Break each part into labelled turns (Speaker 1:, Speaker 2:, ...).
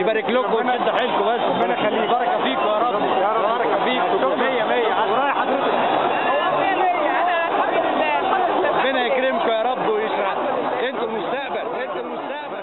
Speaker 1: يبارك لكم ويشد حيلكم بس ربنا يخليك بركه فيكم يا رب بركه فيكم 100 100 ورايح حضرتك ربنا يكرمكم يا رب ويشرح انتوا المستقبل انتوا المستقبل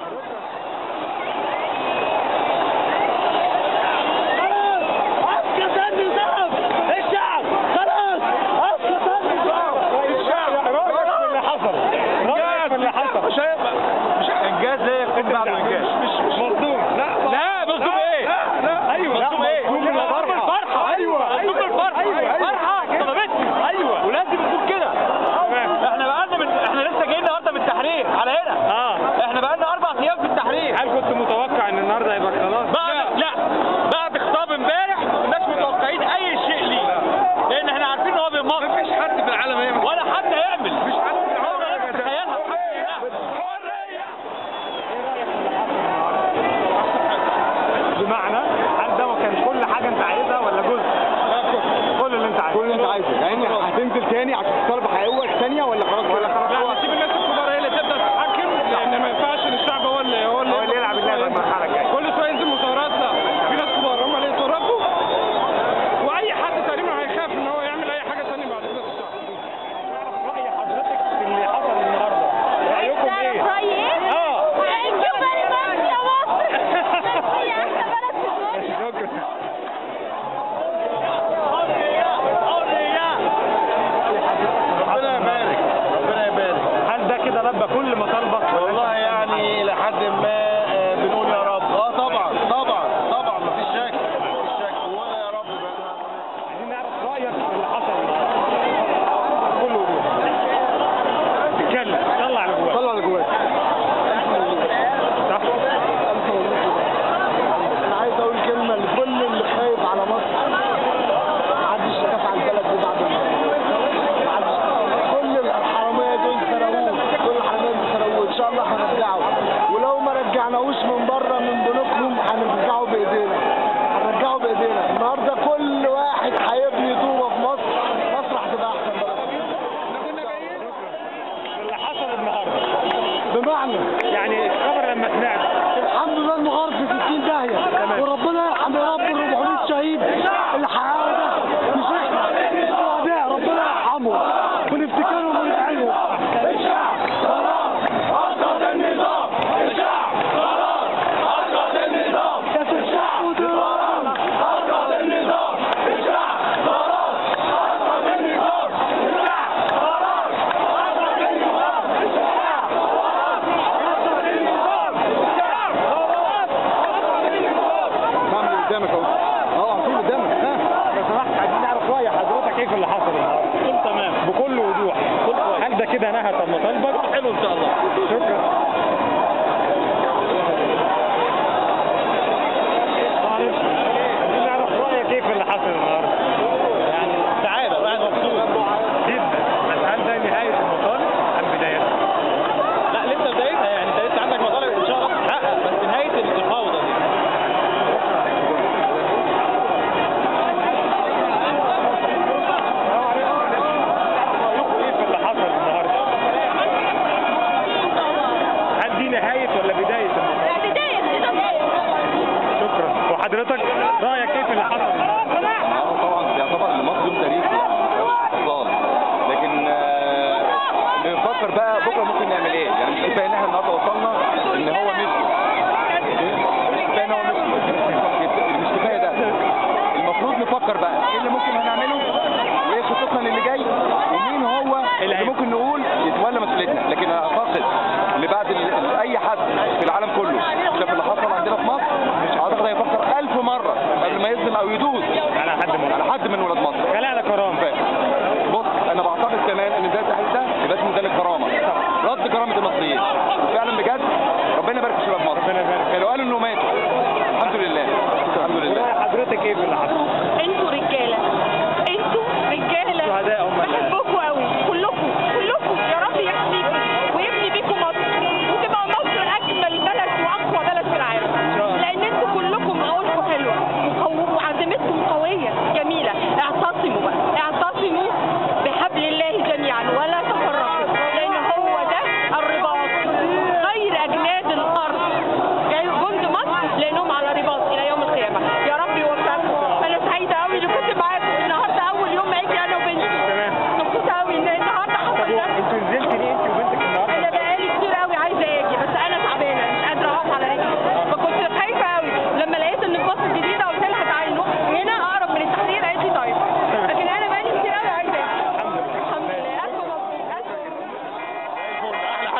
Speaker 2: الشعب خلاص اسقط النظام الشعب رايك في اللي حصل رايك في اللي حصل مش
Speaker 1: مش انجاز ليه يكون بعد انجاز
Speaker 2: مش مش مصدوم لا
Speaker 1: لا مصدوم ايه
Speaker 2: لا لا ايوه
Speaker 1: مصدوم ايه
Speaker 2: مصدوم
Speaker 1: لا،
Speaker 2: الفرحه
Speaker 1: الفرحه
Speaker 2: ايوه
Speaker 1: مصدوم الفرحه
Speaker 2: ايوه
Speaker 1: فرحه صدمتني
Speaker 2: ايوه
Speaker 1: ولازم تكون كده احنا بقالنا من احنا لسه جايين النهارده من التحرير على هنا
Speaker 2: اه
Speaker 1: احنا بقالنا اربع ايام في التحرير
Speaker 2: هل كنت متوقع ان النهارده هيبقى خلاص
Speaker 1: بعد لا بعد خطاب امبارح الناس متوقعين اي شيء ليه لان احنا عارفين ان هو بيمصر
Speaker 2: مفيش حد في العالم هيعمل
Speaker 1: ولا حد هيعمل مش
Speaker 2: حد في العالم
Speaker 1: عمرنا
Speaker 2: هيعمل كده.
Speaker 1: تتخيلها
Speaker 2: بمعنى هل ده كان كل حاجه انت عايزها ولا جزء؟ كل اللي انت عايزه
Speaker 3: كل اللي انت عايزه يعني هتنزل تاني عشان تطالب بحقوقك ثانيه ولا خلاص ولا خلاص
Speaker 2: لا نسيب الناس الكبار هي اللي تبدا تتحكم لان ما ينفعش ان الشعب هو اللي هو اللي,
Speaker 3: هو اللي يلعب اللعبة المرحلة الجاية.
Speaker 2: كل شويه ينزل مظاهرات لا في ناس كبار هم اللي يتصرفوا واي حد تقريبا هيخاف ان هو يعمل اي حاجه ثانيه بعد كده في الشعب راي حضرتك في اللي حصل النهارده رايكم ايه؟ اه شكرا
Speaker 1: ربنا يبارك ربنا يبارك
Speaker 2: هل ده كده لبى كل مطالبك ولا
Speaker 1: والله
Speaker 2: أنت-
Speaker 1: يعني لحد ما آه، بنقول يا رب اه طبعا طبعا طبعا مفيش شك مفيش شك ولا يا رب بقى.
Speaker 2: عايزين نعرف رايك في اللي حصل النهارده كل وضوح اتكلم طلع اللي جواك
Speaker 3: طلع اللي جواك
Speaker 2: صح
Speaker 3: انا عايز اقول كلمه لكل اللي خايف على مصر محدش يخاف على البلد دي بعد النهارده محدش كل الحراميه دول سرقوه كل الحراميه دول سرقوه ان شاء الله هنرجعه ولو ما رجعناهوش من بره من بنوكهم هنرجعه بايدينا هنرجعه بايدينا النهارده كل واحد هيبني طوبه في مصر مصر هتبقى احسن بلد
Speaker 2: اللي حصل النهارده
Speaker 3: بمعنى
Speaker 2: يعني الخبر لما سمعت
Speaker 3: الحمد لله المغرب في 60 داهيه وربنا يرحم يا رب ال 400 شهيد اللي حققوا ده مش احنا الشهداء ربنا يرحمهم ونفتكرهم وندعي لهم الشعب خلاص اسقط النظام الشعب خلاص اسقط النظام كاس الشعب ودرام اسقط النظام الشعب خلاص اسقط النظام الشعب خلاص اسقط النظام الشعب خلاص اسقط النظام الشعب خلاص اسقط النظام كمل قدامك اهو اهو على طول قدامك ها
Speaker 2: لو سمحت عايزين نعرف راي حضرتك ايه في اللي حصل النهارده
Speaker 1: كل تمام
Speaker 2: بكل وضوح هل ده كده نهى مطالبك
Speaker 1: حلو ان شاء الله
Speaker 2: شكرا معلش عايزين نعرف رايك ايه في اللي حصل النهارده
Speaker 1: يعني سعاده الواحد مبسوط
Speaker 2: جدا بس هل ده نهايه المطالب ام بدايتها؟
Speaker 1: لا لسه بدايتها يعني انت لسه عندك مطالب ان شاء الله تتحقق بس نهايه الفوضى دي
Speaker 2: رايكم ايه في اللي حصل النهارده؟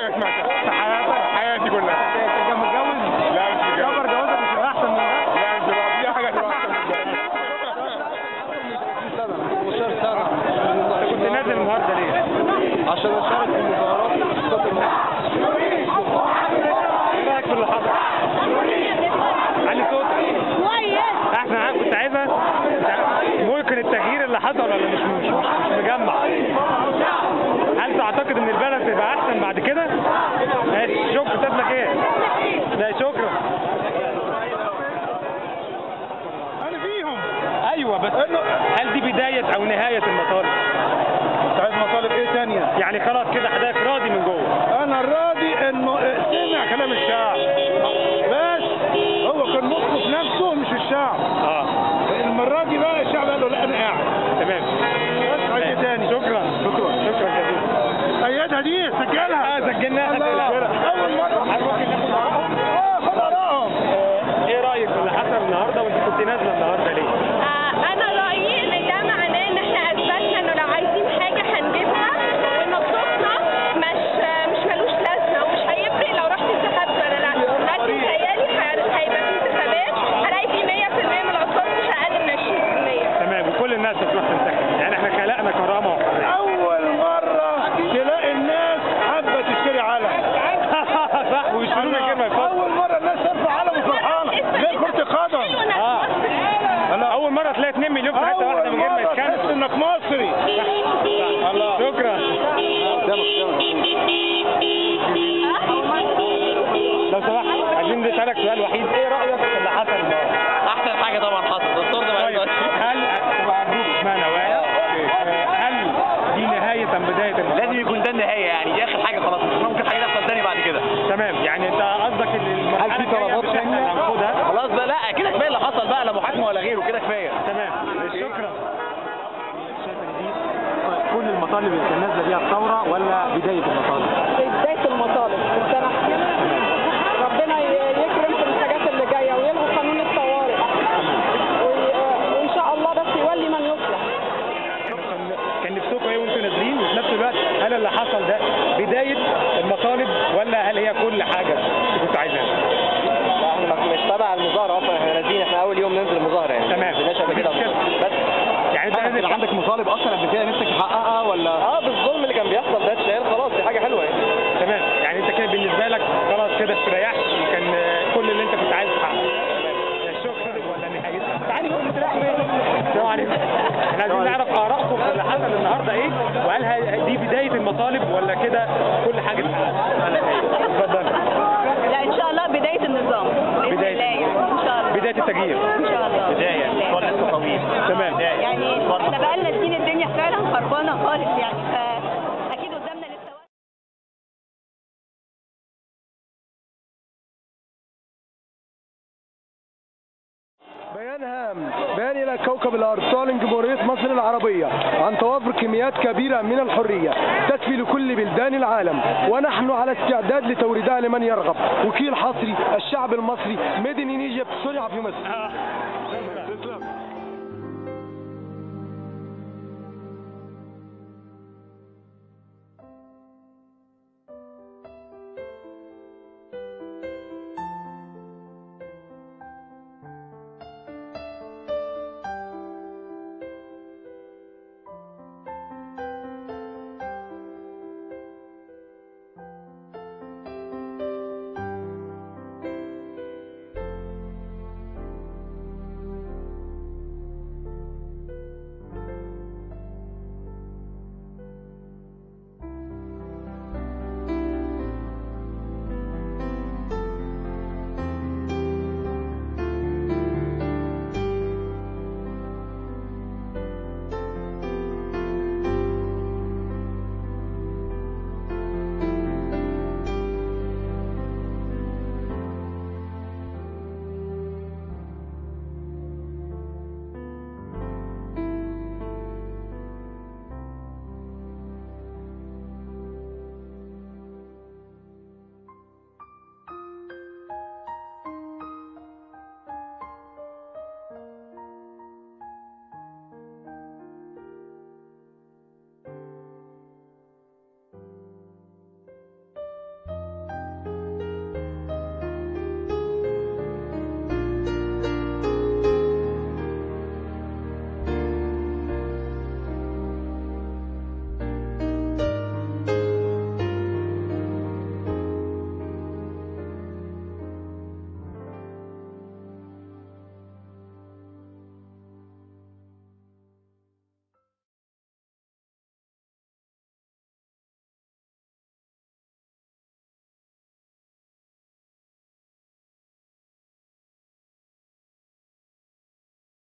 Speaker 2: حاجه سمعتها في حياتي حياتي كلها انت متجوز؟ لا مش متجوز خبر جوازك مش هيبقى احسن من ده؟ لا مش هيبقى في حاجه هتبقى احسن من ده
Speaker 1: 15 سنة
Speaker 2: كنت نازل النهارده ليه؟
Speaker 1: عشان اشارك في المظاهرات في خط مصر
Speaker 2: ايه رايك في اللي حصل؟ علي صوتك احسن حاجه كنت عايزها ممكن التغيير اللي حصل ولا مش مش مش, مش مجمع هل تعتقد ان البلد تبقى احسن بعد كده؟ ماشي شكرا ساب لك ايه؟ لا شكرا انا فيهم ايوه بس هل دي بدايه او نهايه المطالب؟
Speaker 1: انت عايز مطالب ايه تانية؟
Speaker 2: يعني خلاص كده حضرتك راضي من جوه
Speaker 1: انا راضي انه سمع كلام الشعب بس هو كان نصه في نفسه مش الشعب
Speaker 2: اه
Speaker 1: المرة دي بقى الشعب قال له لا انا قاعد
Speaker 2: تمام
Speaker 1: بس عايز ايه تاني؟
Speaker 2: شكرا شكرا شكرا جزيلا
Speaker 1: ايدها دي سجلها
Speaker 2: اه سجلناها
Speaker 1: الله. اول مرة
Speaker 2: هل ممكن ناخد آرائهم؟
Speaker 1: اه خد آرائهم.
Speaker 2: آه، ايه رايك في اللي حصل النهارده وانت كنت نازله النهارده ليه؟
Speaker 4: آه، انا رايي ان ده معناه ان احنا اثبتنا انه لو عايزين حاجه هنجيبها وان صوتنا مش مش ملوش لازمه ومش هيفرق لو رحت انتخبت ولا لا لكن تهيالي ه- هيبقى في انتخابات هلاقي في 100% من الاصوات مش اقل من 20%
Speaker 2: تمام وكل الناس هتروح تنتخب يعني احنا خلقنا كرامه وحريه
Speaker 1: اول مرة تلاقي الناس حابة تشتري علم
Speaker 2: صح ويشتروا من غير ما يفكروا
Speaker 1: اول مرة الناس ترفع علم وفرحانة زي كرة القدم
Speaker 2: اه اول مره تلاقي 2 مليون في حته واحده
Speaker 1: اول
Speaker 2: من غير ما
Speaker 1: مرة تحس
Speaker 2: يتكلموا
Speaker 1: انك مصري
Speaker 2: الله شكرا لو سمحت عايزين نسالك سؤال وحيد ايه رايك في اللي حصل النهارده؟
Speaker 5: احسن حاجه طبعا حصل الدكتور ده
Speaker 2: طيب
Speaker 5: بقى
Speaker 2: هل تبقى جروب اسمها نوايا آه، هل دي نهايه ام بدايه المطالب؟
Speaker 5: لازم يكون ده النهايه يعني دي اخر حاجه خلاص مش ممكن حاجه تحصل تاني بعد كده
Speaker 2: تمام يعني انت قصدك ان المرحله
Speaker 1: هل في
Speaker 2: الجاية
Speaker 1: طلبات
Speaker 2: مش احنا
Speaker 1: تانية؟
Speaker 2: اللي هناخدها
Speaker 5: خلاص بقى لا كده كفايه اللي حصل بقى لا محاكمه ولا غيره كده كفايه
Speaker 2: تمام شكرا شايف ان دي كل المطالب اللي كان نازله بيها الثوره ولا بدايه المطالب؟
Speaker 6: بداية المطالب كنت انا ربنا يكرم في الحاجات اللي جاية ويلغوا قانون الطوارئ وي- وإن شاء الله بس يولي من يصلح
Speaker 2: كان- كان نفسكم ايه وانتوا نازلين وفي نفس الوقت هل اللي حصل ده بدايه المطالب ولا هل هي كل حاجه اللي كنتوا عايزينها؟
Speaker 5: احنا مش تبع المظاهره اصلا احنا نازلين احنا اول يوم ننزل المظاهره يعني
Speaker 2: تمام.
Speaker 5: ما نزلناش قبل كده بس
Speaker 2: يعني انت نازل عندك
Speaker 5: مطالب اصلا قبل كده نفسك تحققها ولا اه بالظلم اللي كان بيحصل ده اتشال خلاص دي حاجه حلوه يعني
Speaker 2: تمام يعني انت كده بالنسبه لك خلاص كده استريحت وكان آه، كل اللي انت كنت عايز تحققه شكرا ولا نهايتها تعالي قول لي السلام عليكم احنا عايزين نعرف ارائكم في اللي حصل النهارده ايه وهل هي- دي بدايه المطالب ولا كده كل حاجه اتحققت اتفضل
Speaker 4: لا ان شاء الله بدايه النظام باذن
Speaker 2: بداية.
Speaker 4: الله يعني ان شاء الله
Speaker 2: بدايه التغيير
Speaker 4: ان شاء الله
Speaker 5: بدايه مشوار لسه طويل
Speaker 2: تمام
Speaker 4: يعني احنا بقالنا سنين الدنيا فعلا خربانه خالص يعني فاكيد قدامنا لسه وقت
Speaker 3: بيان هام بيان إلى كوكب الأرض تعلن جمهورية مصر العربية عن توافر كميات كبيرة من الحرية تكفي لكل بلدان العالم ونحن على استعداد لتوريدها لمن يرغب وكيل حصري الشعب المصري ميدن ايجيبت صنع في مصر